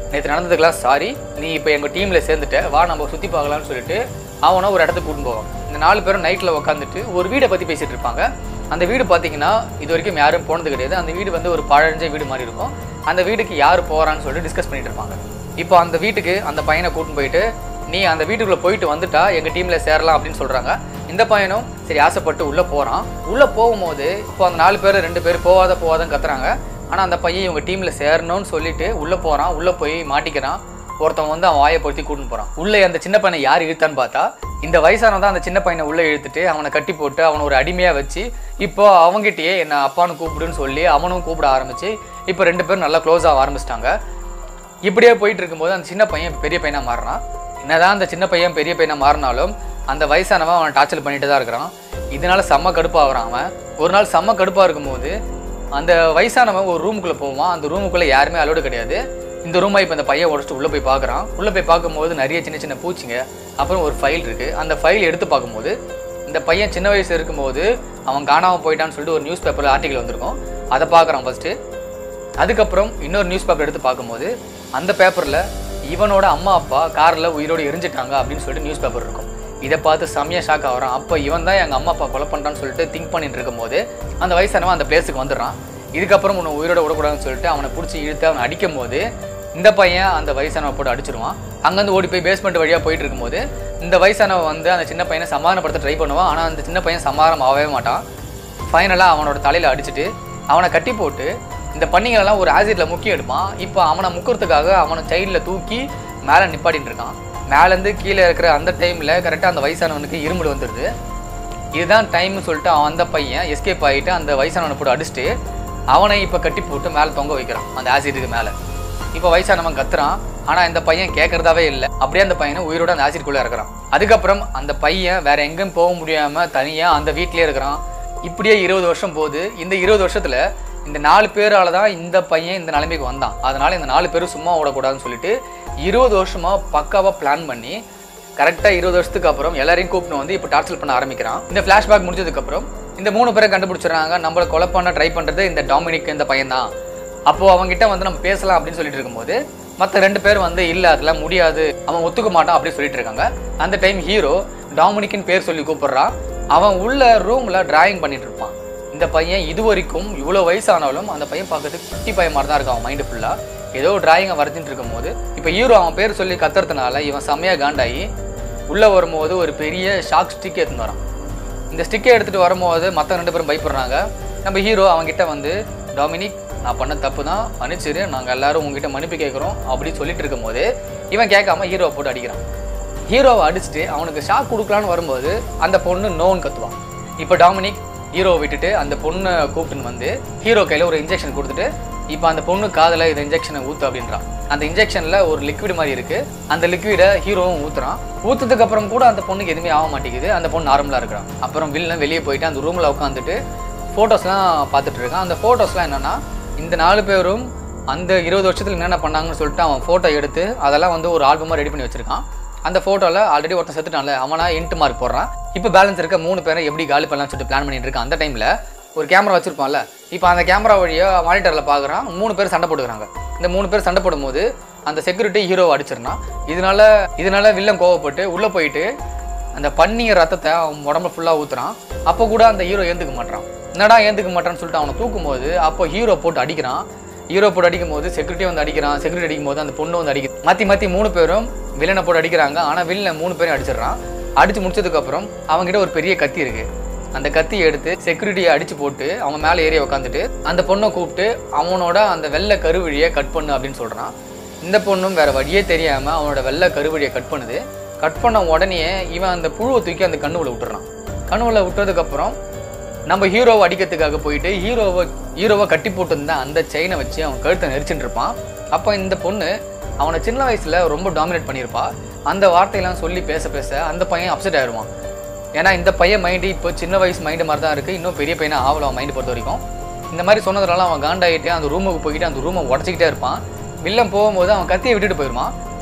நேற்று நடந்ததுக்கெல்லாம் சாரி நீ இப்போ எங்கள் டீமில் சேர்ந்துட்ட வா நம்ம சுற்றி பார்க்கலாம்னு சொல்லிட்டு அவனை ஒரு இடத்துக்கு கூட்டின்னு போவான் இந்த நாலு பேரும் நைட்டில் உட்காந்துட்டு ஒரு வீடை பற்றி பேசிகிட்டு இருப்பாங்க அந்த வீடு பார்த்தீங்கன்னா இது வரைக்கும் யாரும் போனது கிடையாது அந்த வீடு வந்து ஒரு பழஞ்ச வீடு மாதிரி இருக்கும் அந்த வீட்டுக்கு யார் போகிறான்னு சொல்லிட்டு டிஸ்கஸ் பண்ணிட்டு இருப்பாங்க இப்போ அந்த வீட்டுக்கு அந்த பையனை கூட்டின்னு போயிட்டு நீ அந்த வீட்டுக்குள்ளே போயிட்டு வந்துட்டா எங்கள் டீமில் சேரலாம் அப்படின்னு சொல்கிறாங்க இந்த பையனும் சரி ஆசைப்பட்டு உள்ளே போகிறான் உள்ளே போகும்போது இப்போ அந்த நாலு பேர் ரெண்டு பேர் போகாத போகாதன்னு கத்துறாங்க ஆனால் அந்த பையன் இவங்க டீமில் சேரணும்னு சொல்லிட்டு உள்ளே போகிறான் உள்ளே போய் மாட்டிக்கிறான் ஒருத்தன் வந்து அவன் வாயை பொருத்தி கூட்டின்னு போகிறான் உள்ளே அந்த சின்ன பையனை யார் இழுத்தான்னு பார்த்தா இந்த வயசானவன் தான் அந்த சின்ன பையனை உள்ளே இழுத்துட்டு அவனை கட்டி போட்டு அவனை ஒரு அடிமையாக வச்சு இப்போ அவங்ககிட்டயே என்ன அப்பான்னு கூப்பிடுன்னு சொல்லி அவனும் கூப்பிட ஆரம்பிச்சு இப்போ ரெண்டு பேரும் நல்லா க்ளோஸ் ஆக ஆரம்பிச்சிட்டாங்க இப்படியே போயிட்டு இருக்கும்போது அந்த சின்ன பையன் இப்ப பெரிய பையனா மாறுறான் என்னதான் அந்த சின்ன பையன் பெரிய பையனா மாறினாலும் அந்த வயசானவன் அவன் டார்ச்சர் பண்ணிட்டு தான் இருக்கிறான் இதனால செம்ம கடுப்பாகிறான் அவன் ஒரு நாள் செம்ம கடுப்பா இருக்கும்போது அந்த வயசானவன் ஒரு ரூமுக்குள்ள போவான் அந்த ரூமுக்குள்ள யாருமே அலோடு கிடையாது இந்த ரூமை இப்போ இந்த பையன் உடச்சிட்டு உள்ள போய் பார்க்குறான் உள்ள போய் பார்க்கும்போது நிறைய சின்ன சின்ன பூச்சிங்க அப்புறம் ஒரு ஃபைல் இருக்கு அந்த ஃபைல் எடுத்து பார்க்கும்போது இந்த பையன் சின்ன வயசு இருக்கும்போது அவன் காணாமல் போயிட்டான்னு சொல்லிட்டு ஒரு நியூஸ் பேப்பரில் ஆர்டிக்கல் வந்திருக்கும் அதை பார்க்குறான் ஃபர்ஸ்ட்டு அதுக்கப்புறம் இன்னொரு நியூஸ் பேப்பர் எடுத்து பார்க்கும்போது அந்த பேப்பரில் இவனோட அம்மா அப்பா காரில் உயிரோடு எரிஞ்சிட்டாங்க அப்படின்னு சொல்லிட்டு நியூஸ் பேப்பர் இருக்கும் இதை பார்த்து செம்மையா ஷாக் ஆகிறான் அப்போ இவன் தான் எங்கள் அம்மா அப்பா கொலை பண்ணுறான்னு சொல்லிட்டு திங்க் பண்ணிட்டு இருக்கும்போது அந்த வயசானவன் அந்த பிளேஸுக்கு வந்துடுறான் இதுக்கப்புறம் உன்னை உயிரோட விடக்கூடாதுன்னு சொல்லிட்டு அவனை பிடிச்சி இழுத்து அவனை அடிக்கும் போது இந்த பையன் அந்த வயசானவன் போட்டு அடிச்சிருவான் அங்கேருந்து ஓடி போய் பேஸ்மெண்ட் வழியாக போயிட்டு இருக்கும்போது இந்த வயசானவன் வந்து அந்த சின்ன பையனை சமாதானப்படுத்த ட்ரை பண்ணுவான் ஆனால் அந்த சின்ன பையன் சமாதானம் ஆகவே மாட்டான் ஃபைனலாக அவனோட தலையில் அடிச்சுட்டு அவனை கட்டி போட்டு இந்த பண்ணிங்களெல்லாம் ஒரு ஆசிட்ல முக்கி எடுப்பான் இப்போ அவனை முக்கிறதுக்காக அவனை சைடில் தூக்கி மேலே நிப்பாட்டிட்டு இருக்கான் மேலேருந்து கீழே இருக்கிற அந்த டைமில் கரெக்டாக அந்த வயசானவனுக்கு இருமல் வந்துடுது இதுதான் டைம்னு சொல்லிட்டு அவன் அந்த பையன் எஸ்கேப் ஆகிட்டு அந்த வயசானவனை போட்டு அடிச்சுட்டு அவனை இப்போ கட்டி போட்டு மேலே தொங்க வைக்கிறான் அந்த ஆசிட்டுக்கு மேலே இப்போ வயசானவன் கத்துறான் ஆனால் இந்த பையன் கேட்கறதாவே இல்லை அப்படியே அந்த பையனை உயிரோட அந்த ஆசிட்குள்ளே இருக்கிறான் அதுக்கப்புறம் அந்த பையன் வேற எங்கேயும் போக முடியாமல் தனியாக அந்த வீட்டிலே இருக்கிறான் இப்படியே இருபது வருஷம் போகுது இந்த இருபது வருஷத்துல இந்த நாலு பேரால தான் இந்த பையன் இந்த நிலைமைக்கு வந்தான் அதனால இந்த நாலு பேரும் சும்மா ஓடக்கூடாதுன்னு சொல்லிட்டு இருபது வருஷமா பக்காவா பிளான் பண்ணி கரெக்டாக இருபது வருஷத்துக்கு அப்புறம் எல்லாரையும் கூப்பிட்டு வந்து இப்போ டார்ச்சர் பண்ண ஆரம்பிக்கிறான் இந்த ஃப்ளாஷ்பேக் முடிஞ்சதுக்கப்புறம் இந்த மூணு பேரை கண்டுபிடிச்சிடுறாங்க நம்மளை கொலை பண்ண ட்ரை பண்ணுறது இந்த டாமினிக் இந்த பையன் தான் அப்போது அவங்ககிட்ட வந்து நம்ம பேசலாம் அப்படின்னு சொல்லிட்டு இருக்கும்போது மற்ற ரெண்டு பேர் வந்து இல்லை அதெல்லாம் முடியாது அவன் ஒத்துக்க மாட்டான் அப்படின்னு சொல்லிட்டு இருக்காங்க அந்த டைம் ஹீரோ டாமினிக்னு பேர் சொல்லி கூப்பிடுறான் அவன் உள்ள ரூமில் டிராயிங் பண்ணிட்டு இருப்பான் இந்த பையன் இது வரைக்கும் இவ்வளோ வயசானாலும் அந்த பையன் பார்க்கறதுக்கு குட்டி பையன் மாதிரி தான் இருக்கான் அவன் மைண்டு ஃபுல்லாக ஏதோ டிராயிங்கை வரைஞ்சிட்டு இருக்கும்போது இப்போ ஹீரோ அவன் பேர் சொல்லி கத்துறதுனால இவன் செம்மையாக காண்டாகி உள்ளே வரும்போது ஒரு பெரிய ஷாக் ஸ்டிக் எடுத்துன்னு வரான் இந்த ஸ்டிக்கை எடுத்துகிட்டு வரும்போது மற்ற ரெண்டு பேரும் பயப்படுறாங்க நம்ம ஹீரோ அவன்கிட்ட வந்து டாமினிக் நான் பண்ண தப்பு தான் மன்னிச்சிரு நாங்கள் எல்லாரும் உங்ககிட்ட மன்னிப்பு கேட்குறோம் அப்படின்னு சொல்லிட்டு இருக்கும்போது இவன் கேட்காம ஹீரோவை போட்டு அடிக்கிறான் ஹீரோவை அடிச்சுட்டு அவனுக்கு ஷாக் கொடுக்கலான்னு வரும்போது அந்த பொண்ணு நோன்னு கத்துவான் இப்போ டாமினிக் ஹீரோவை விட்டுட்டு அந்த பொண்ணை கூப்பிட்டுன்னு வந்து ஹீரோ கையில் ஒரு இன்ஜெக்ஷன் கொடுத்துட்டு இப்போ அந்த பொண்ணு காதில் இந்த இன்ஜெக்ஷனை ஊற்று அப்படின்றான் அந்த இன்ஜெக்ஷனில் ஒரு லிக்விட் மாதிரி இருக்குது அந்த லிக்விடை ஹீரோவும் ஊற்றுறான் ஊற்றுறதுக்கு அப்புறம் கூட அந்த பொண்ணுக்கு எதுவுமே ஆக மாட்டேங்குது அந்த பொண்ணு நார்மலாக இருக்கிறான் அப்புறம் வில்லன் வெளியே போயிட்டு அந்த ரூமில் உட்காந்துட்டு ஃபோட்டோஸ்லாம் பார்த்துட்டு இருக்கான் அந்த ஃபோட்டோஸ்லாம் என்னென்னா இந்த நாலு பேரும் அந்த இருபது வருஷத்துல என்னென்ன பண்ணாங்கன்னு சொல்லிட்டு அவன் ஃபோட்டோ எடுத்து அதெல்லாம் வந்து ஒரு ஆல்பமாக ரெடி பண்ணி வச்சிருக்கான் அந்த ஃபோட்டோவில் ஆல்ரெடி ஒருத்தன் செத்துட்டான்ல அவனா இன்ட்டு மார்க் போடுறான் இப்போ பேலன்ஸ் இருக்க மூணு பேரை எப்படி காலி பண்ணலாம்னு சொல்லிட்டு பிளான் பண்ணிட்டு இருக்கான் அந்த டைமில் ஒரு கேமரா வச்சிருப்பான்ல இப்போ அந்த கேமரா வழியாக மானிட்டரில் பார்க்குறான் மூணு பேர் சண்டை போட்டுக்கிறாங்க இந்த மூணு பேர் சண்டை போடும்போது அந்த செக்யூரிட்டி ஹீரோவை அடிச்சிருந்தான் இதனால இதனால வில்லன் கோவப்பட்டு உள்ளே போயிட்டு அந்த பன்னிய ரத்தத்தை அவன் உடம்புல ஃபுல்லாக ஊத்துறான் அப்போ கூட அந்த ஹீரோ ஏந்துக்க மாட்டான் என்னடா ஏந்துக்க மாட்டான்னு சொல்லிட்டு அவனை தூக்கும்போது அப்போ ஹீரோ போட்டு அடிக்கிறான் ஹீரோ போட்டு அடிக்கும் போது செக்யூரிட்டி வந்து அடிக்கிறான் செக்யூரிட்டி அடிக்கும் போது அந்த பொண்ணு வந்து அடிக்குது மாற்றி மாற்றி மூணு பேரும் வில்லனை போட்டு அடிக்கிறாங்க ஆனால் வில்லன் மூணு பேரும் அடிச்சிடுறான் அடிச்சு முடிச்சதுக்கப்புறம் அவன்கிட்ட ஒரு பெரிய கத்தி இருக்கு அந்த கத்தியை எடுத்து செக்யூரிட்டியை அடிச்சு போட்டு அவன் மேலே ஏறி உட்காந்துட்டு அந்த பொண்ணை கூப்பிட்டு அவனோட அந்த வெள்ளை கருவழியை கட் பண்ணு அப்படின்னு சொல்றான் இந்த பொண்ணும் வேற வழியே தெரியாம அவனோட வெள்ளை கருவழியை கட் பண்ணுது கட் பண்ண உடனே இவன் அந்த புழுவை தூக்கி அந்த கண்ணுக்குள்ள விட்டுறான் கண்ணுக்குள்ள விட்டதுக்கப்புறம் நம்ம ஹீரோவை அடிக்கிறதுக்காக போயிட்டு ஹீரோவை ஹீரோவை கட்டி போட்டிருந்த அந்த செயினை வச்சு அவன் கழுத்தை நெரிச்சுட்டு இருப்பான் அப்போ இந்த பொண்ணு அவனை சின்ன வயசுல ரொம்ப டாமினேட் பண்ணியிருப்பா அந்த வார்த்தையெல்லாம் சொல்லி பேச பேச அந்த பையன் அப்செட் ஆயிடுவான் ஏன்னா இந்த பையன் மைண்டு இப்போ சின்ன வயசு மைண்டு மாதிரி தான் இருக்குது இன்னும் பெரிய பையனா ஆகல அவன் மைண்டு பொறுத்த வரைக்கும் இந்த மாதிரி சொன்னதுனால அவன் காண்டாயிட்டு அந்த ரூமுக்கு போயிட்டு அந்த ரூமை உடச்சிக்கிட்டே இருப்பான் வில்லன் போகும்போது அவன் கத்தியை விட்டுட்டு போயிடுவான்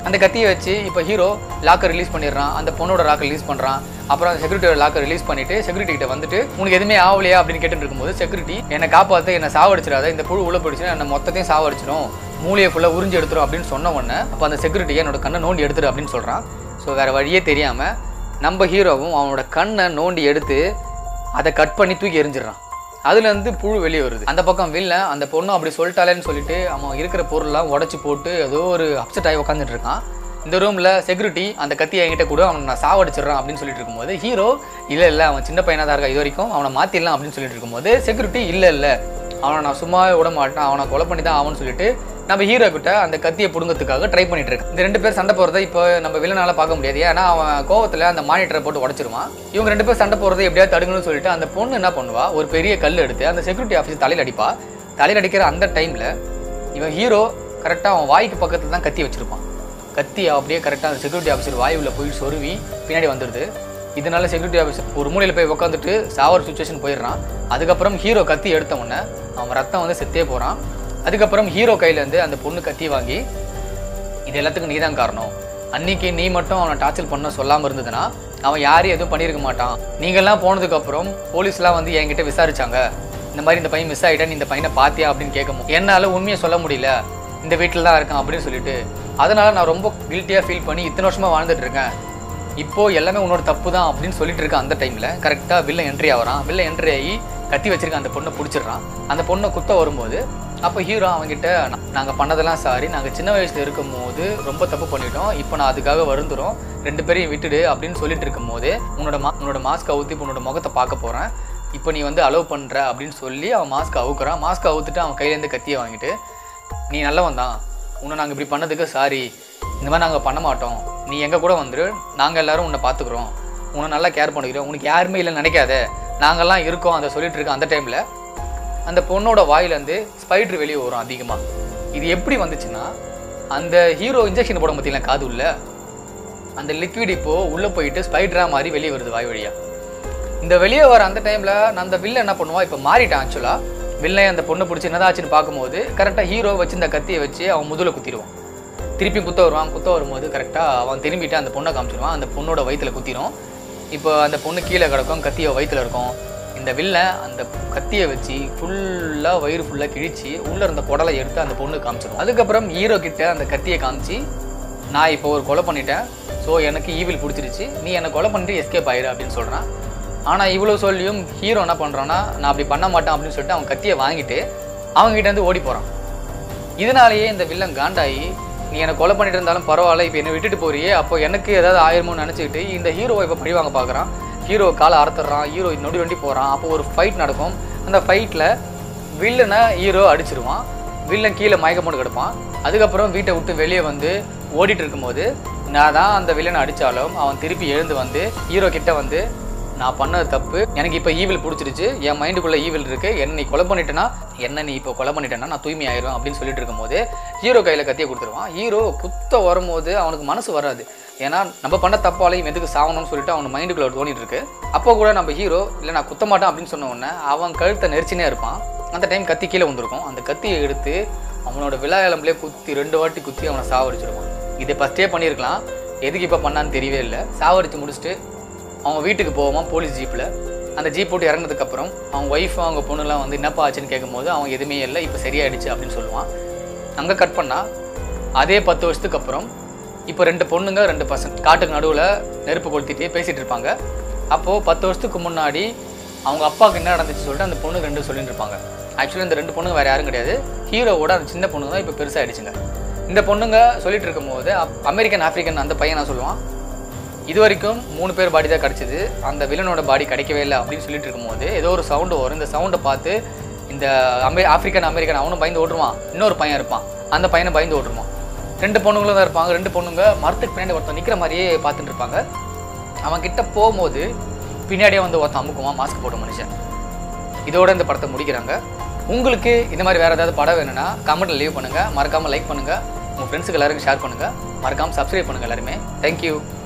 அந்த கத்தியை வச்சு இப்போ ஹீரோ லாக்கர் ரிலீஸ் பண்ணிடுறான் அந்த பொண்ணோட லாக்கர் ரிலீஸ் பண்ணுறான் அப்புறம் அந்த செக்யூரிட்டியோட லாக்கர் ரிலீஸ் பண்ணிட்டு செக்யூரிட்டி கிட்ட வந்துட்டு உனக்கு எதுவுமே ஆகலையா அப்படின்னு கேட்டுட்டு இருக்கும்போது செக்யூரிட்டி என்னை காப்பாற்ற என்னை சாவடிச்சிடாத இந்த புழு உள்ள போயிடுச்சுன்னா என்னை மொத்தத்தையும் சாவடிச்சிடும் மூளையை ஃபுல்லாக உறிஞ்சு எடுத்துரும் அப்படின்னு சொன்ன உடனே அப்போ அந்த செக்யூரிட்டி என்னோட கண்ணை நோண்டி எடுத்துரு அப்படின்னு சொல்கிறான் ஸோ வேறு வழியே தெரியாமல் நம்ம ஹீரோவும் அவனோட கண்ணை நோண்டி எடுத்து அதை கட் பண்ணி தூக்கி எறிஞ்சிடுறான் அதுலேருந்து புழு வெளியே வருது அந்த பக்கம் வில்லன் அந்த பொண்ணு அப்படி சொல்லிட்டாலேன்னு சொல்லிட்டு அவன் இருக்கிற பொருள்லாம் உடச்சி போட்டு ஏதோ ஒரு அப்செட் ஆகி உட்காந்துட்டு இருக்கான் இந்த ரூமில் செக்யூரிட்டி அந்த கத்தி என்கிட்ட கூட அவனை நான் சாவடிச்சிடுறான் அப்படின்னு சொல்லிட்டு இருக்கும்போது ஹீரோ இல்லை இல்லை அவன் சின்ன பையனாக தான் இருக்கா இது வரைக்கும் அவனை மாற்றிடலாம் அப்படின்னு சொல்லிட்டு இருக்கும்போது செக்யூரிட்டி இல்லை இல்லை அவனை நான் சும்மாவே விட மாட்டேன் அவனை கொலை பண்ணி தான் ஆகும்னு சொல்லிட்டு நம்ம ஹீரோ கிட்ட அந்த கத்தியை பிடுங்கிறதுக்காக ட்ரை பண்ணிட்டு இருக்கு இந்த ரெண்டு பேர் சண்டை போறதை இப்போ நம்ம வில்லனால பார்க்க முடியாது ஏன்னா அவன் கோவத்துல அந்த மானிட்டரை போட்டு உடச்சிருவான் இவங்க ரெண்டு பேர் சண்டை போறதை எப்படியாவது தடுக்கணும்னு சொல்லிட்டு அந்த பொண்ணு என்ன பண்ணுவா ஒரு பெரிய கல் எடுத்து அந்த செக்யூரிட்டி ஆஃபீஸ் தலையில் அடிப்பா தலையில் அடிக்கிற அந்த டைம்ல இவன் ஹீரோ கரெக்டாக அவன் வாய்க்கு பக்கத்துல தான் கத்தி வச்சிருப்பான் கத்தி அப்படியே கரெக்டாக அந்த செக்யூரிட்டி ஆஃபீஸர் வாயுவில் போய் சொருவி பின்னாடி வந்துடுது இதனால செக்யூரிட்டி ஆஃபீஸர் ஒரு மூலையில் போய் உட்காந்துட்டு சாவர் சுச்சுவேஷன் போயிடுறான் அதுக்கப்புறம் ஹீரோ கத்தி எடுத்த உடனே அவன் ரத்தம் வந்து செத்தே போகிறான் அதுக்கப்புறம் ஹீரோ கையிலேருந்து அந்த பொண்ணு கத்தி வாங்கி இது எல்லாத்துக்கும் நீ தான் காரணம் அன்னைக்கு நீ மட்டும் அவனை டார்ச்சர் பண்ண சொல்லாமல் இருந்ததுன்னா அவன் யாரையும் எதுவும் பண்ணியிருக்க மாட்டான் நீங்கள்லாம் போனதுக்கப்புறம் போலீஸ்லாம் வந்து என்கிட்ட விசாரிச்சாங்க இந்த மாதிரி இந்த பையன் மிஸ் ஆகிட்டேன் இந்த பையனை பார்த்தியா அப்படின்னு கேட்கும் என்னால் உண்மையை சொல்ல முடியல இந்த வீட்டில் தான் இருக்கான் அப்படின்னு சொல்லிட்டு அதனால நான் ரொம்ப கில்ட்டியாக ஃபீல் பண்ணி இத்தனை வருஷமா வாழ்ந்துட்டு இருக்கேன் இப்போ எல்லாமே உன்னோட தப்பு தான் அப்படின்னு சொல்லிட்டு இருக்க அந்த டைமில் கரெக்டாக வில்ல என்ட்ரி ஆகிறான் வில்ல என்ட்ரி ஆகி கத்தி வச்சிருக்க அந்த பொண்ணை பிடிச்சிடுறான் அந்த பொண்ணை குத்த வரும்போது அப்போ ஹீரோ அவங்ககிட்ட நாங்கள் பண்ணதெல்லாம் சாரி நாங்கள் சின்ன வயசில் இருக்கும் போது ரொம்ப தப்பு பண்ணிட்டோம் இப்போ நான் அதுக்காக வருந்துறோம் ரெண்டு பேரையும் விட்டுடு அப்படின்னு சொல்லிட்டு இருக்கும்போது உன்னோட மா உன்னோட மாஸ்க் அவுத்தி இப்போ உன்னோட முகத்தை பார்க்க போகிறேன் இப்போ நீ வந்து அலோவ் பண்ணுற அப்படின்னு சொல்லி அவன் மாஸ்க் அவுக்குறான் மாஸ்க் அவுத்துட்டு அவன் கையிலேருந்து கத்தியை வாங்கிட்டு நீ நல்லவன் தான் உன்னை நாங்கள் இப்படி பண்ணதுக்கு சாரி இந்த மாதிரி நாங்கள் பண்ண மாட்டோம் நீ எங்கள் கூட வந்துரு நாங்கள் எல்லாரும் உன்னை பார்த்துக்குறோம் உன்னை நல்லா கேர் பண்ணிக்கிறோம் உனக்கு யாருமே இல்லைன்னு நினைக்காத நாங்கள்லாம் இருக்கோம் அதை சொல்லிட்டு இருக்க அந்த டைமில் அந்த பொண்ணோட வாயிலேருந்து ஸ்பைட்ரு வெளியே வரும் அதிகமாக இது எப்படி வந்துச்சுன்னா அந்த ஹீரோ இன்ஜெக்ஷன் போட பார்த்தீங்களா காது உள்ள அந்த லிக்விட் இப்போ உள்ளே போயிட்டு ஸ்பைட்ரா மாதிரி வெளியே வருது வாய் வழியாக இந்த வெளியே வர அந்த டைமில் நான் அந்த வில்ல என்ன பண்ணுவான் இப்போ மாறிட்டான் ஆக்சுவலாக வில்லை அந்த பொண்ணை பிடிச்சி என்னதாச்சுன்னு பார்க்கும்போது கரெக்டாக ஹீரோ வச்சு இந்த கத்தியை வச்சு அவன் முதுல குத்திடுவான் திருப்பி குத்த வருவான் குத்த வரும்போது கரெக்டாக அவன் திரும்பிட்டு அந்த பொண்ணை காமிச்சிடுவான் அந்த பொண்ணோட வயித்துல குத்திடும் இப்போ அந்த பொண்ணு கீழே கிடக்கும் கத்தியை வயித்துல இருக்கும் இந்த வில்லை அந்த கத்தியை வச்சு ஃபுல்லாக வயிறு ஃபுல்லாக கிழிச்சு உள்ளே இருந்த குடலை எடுத்து அந்த பொண்ணு காமிச்சிடும் அதுக்கப்புறம் ஹீரோ கிட்ட அந்த கத்தியை காமிச்சு நான் இப்போ ஒரு கொலை பண்ணிட்டேன் ஸோ எனக்கு ஈவில் பிடிச்சிருச்சு நீ என்னை கொலை பண்ணிட்டு எஸ்கேப் ஆயிரு அப்படின்னு சொல்கிறான் ஆனால் இவ்வளோ சொல்லியும் ஹீரோ என்ன பண்ணுறான்னா நான் அப்படி பண்ண மாட்டேன் அப்படின்னு சொல்லிட்டு அவன் கத்தியை வாங்கிட்டு அவங்ககிட்ட இருந்து ஓடி போகிறான் இதனாலேயே இந்த வில்லன் காண்டாயி நீ என்னை கொலை பண்ணிட்டு இருந்தாலும் பரவாயில்ல இப்போ என்னை விட்டுட்டு போறியே அப்போ எனக்கு ஏதாவது ஆயிருமோன்னு நினச்சிக்கிட்டு இந்த ஹீரோவை இப்போ பழிவாங்க பார்க்குறான் ஹீரோ காலை அறுத்துறான் ஹீரோ நொடி வண்டி போகிறான் அப்போ ஒரு ஃபைட் நடக்கும் அந்த ஃபைட்டில் வில்லனை ஹீரோ அடிச்சிருவான் வில்லன் கீழே மயக்கம் போட்டு கிடப்பான் அதுக்கப்புறம் வீட்டை விட்டு வெளியே வந்து ஓடிட்டு இருக்கும்போது நான் தான் அந்த வில்லனை அடித்தாலும் அவன் திருப்பி எழுந்து வந்து ஹீரோ கிட்ட வந்து நான் பண்ணது தப்பு எனக்கு இப்போ ஈவில் பிடிச்சிருச்சு என் மைண்டுக்குள்ளே ஈவில் இருக்கு என்ன நீ கொலை பண்ணிட்டேன்னா என்ன நீ இப்போ கொலை பண்ணிட்டேன்னா நான் தூய்மை ஆயிரும் அப்படின்னு சொல்லிட்டு இருக்கும்போது ஹீரோ கையில் கத்தியை கொடுத்துருவான் ஹீரோ குத்த வரும்போது அவனுக்கு மனசு வராது ஏன்னா நம்ம பண்ண தப்பாலையும் எதுக்கு சாகணும்னு சொல்லிட்டு அவன் மைண்டுக்குள்ள தோணிட்டு இருக்கு அப்போ கூட நம்ம ஹீரோ இல்லை நான் குத்த மாட்டேன் அப்படின்னு சொன்ன உடனே அவன் கழுத்தை நெரிச்சினே இருப்பான் அந்த டைம் கத்தி கீழே வந்திருக்கும் அந்த கத்தியை எடுத்து அவனோட விழா எலம்புலேயே குத்தி ரெண்டு வாட்டி குத்தி அவனை சாவடிச்சிருவான் இதை ஃபஸ்ட்டே பண்ணியிருக்கலாம் எதுக்கு இப்போ பண்ணான்னு தெரியவே இல்லை சாவடிச்சு முடிச்சுட்டு அவங்க வீட்டுக்கு போவான் போலீஸ் ஜீப்பில் அந்த ஜீப் போட்டு இறங்கினதுக்கப்புறம் அவங்க ஒய்ஃப் அவங்க பொண்ணுலாம் வந்து என்னப்பா ஆச்சுன்னு கேட்கும்போது அவன் எதுவுமே இல்லை இப்போ சரியாயிடுச்சு அப்படின்னு சொல்லுவான் அங்கே கட் பண்ணால் அதே பத்து வருஷத்துக்கு அப்புறம் இப்போ ரெண்டு பொண்ணுங்க ரெண்டு பசங்க காட்டுக்கு நடுவில் நெருப்பு கொளுத்திட்டு பேசிகிட்டு இருப்பாங்க அப்போது பத்து வருஷத்துக்கு முன்னாடி அவங்க அப்பாவுக்கு என்ன நடந்துச்சு சொல்லிட்டு அந்த பொண்ணு ரெண்டு சொல்லிட்டு இருப்பாங்க ஆக்சுவலி இந்த ரெண்டு பொண்ணுங்க வேறு யாரும் கிடையாது ஹீரோவோட அந்த சின்ன பொண்ணுங்க தான் இப்போ பெருசாகிடுச்சுங்க இந்த பொண்ணுங்க சொல்லிட்டு இருக்கும்போது அப்- அமெரிக்கன் ஆப்பிரிக்கன் அந்த பையன் நான் சொல்லுவான் இது வரைக்கும் மூணு பேர் பாடி தான் கிடச்சிது அந்த வில்லனோட பாடி கிடைக்கவே இல்லை அப்படின்னு சொல்லிட்டு இருக்கும்போது ஏதோ ஒரு சவுண்டு வரும் இந்த சவுண்டை பார்த்து இந்த அமெ ஆப்பிரிக்கன் அமெரிக்கன் அவனும் பயந்து ஓட்டுருவான் இன்னொரு பையன் இருப்பான் அந்த பையனை பயந்து ஓட்டுருவான் ரெண்டு பொண்ணுங்களும் தான் இருப்பாங்க ரெண்டு பொண்ணுங்க மரத்துக்கு பின்னாடி ஒருத்தன் நிற்கிற மாதிரியே பார்த்துட்டு இருப்பாங்க அவன் கிட்ட போகும்போது பின்னாடியே வந்து ஒருத்தன் அமுக்குவான் மாஸ்க் போட்ட மனுஷன் இதோட இந்த படத்தை முடிக்கிறாங்க உங்களுக்கு இந்த மாதிரி வேறு ஏதாவது படம் வேணும்னா கமெண்ட்டில் லீவ் பண்ணுங்கள் மறக்காமல் லைக் பண்ணுங்கள் உங்கள் ஃப்ரெண்ட்ஸுக்கு எல்லாருக்கும் ஷேர் பண்ணுங்கள் மறக்காமல் சப்ஸ்கிரைப் பண்ணுங்கள் எல்லாருமே தேங்க்யூ